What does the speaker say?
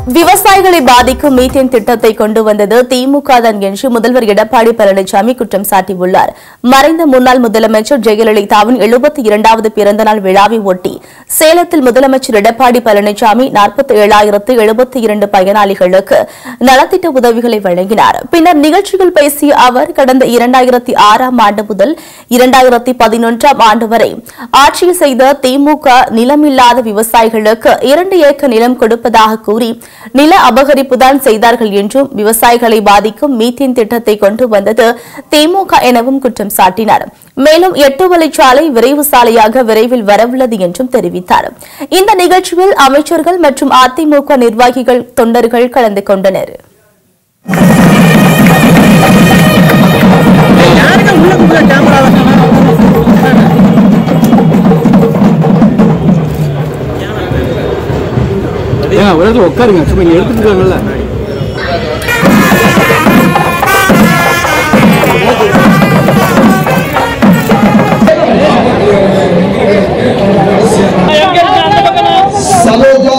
விவசாயிகளை பாதிக்கும் மீத்தேன் திட்டத்தை கொண்டு வந்தது திமுக தான் என்று முதல்வர் எடப்பாடி பழனிசாமி குற்றம் சாட்டியுள்ளார் மறைந்த முன்னாள் முதலமைச்சர் ஜெயலலிதாவின் எழுபத்தி இரண்டாவது பிறந்தநாள் விழாவை ஒட்டி சேலத்தில் முதலமைச்சர் எடப்பாடி பழனிசாமி நாற்பத்தி ஏழாயிரத்து எழுபத்தி இரண்டு பயனாளிகளுக்கு நலத்திட்ட உதவிகளை வழங்கினார் பின்னர் நிகழ்ச்சியில் பேசிய அவர் கடந்த இரண்டாயிரத்தி ஆறாம் ஆண்டு முதல் இரண்டாயிரத்தி பதினொன்றாம் ஆண்டு வரை ஆட்சி செய்த திமுக நிலமில்லாத விவசாயிகளுக்கு இரண்டு ஏக்கர் நிலம் கொடுப்பதாக கூறி நில அபகரிப்புதான் செய்தார்கள் என்றும் விவசாயிகளை பாதிக்கும் மீத்தேன் திட்டத்தை கொண்டு வந்தது திமுக எனவும் குற்றம் சாட்டினார் மேலும் எட்டு வழிச்சாலை விரைவு சாலையாக விரைவில் வரவுள்ளது என்றும் தெரிவித்தார் இந்த நிகழ்ச்சியில் அமைச்சர்கள் மற்றும் அதிமுக நிர்வாகிகள் தொண்டர்கள் கலந்து கொண்டனர் யாருங்க உள்ள குடுக்குற கேமரா ஏங்க ஒரு இடத்துல உட்காருங்க சும்மா இங்க எடுத்துட்டு இருக்காங்கல்ல சரோஜா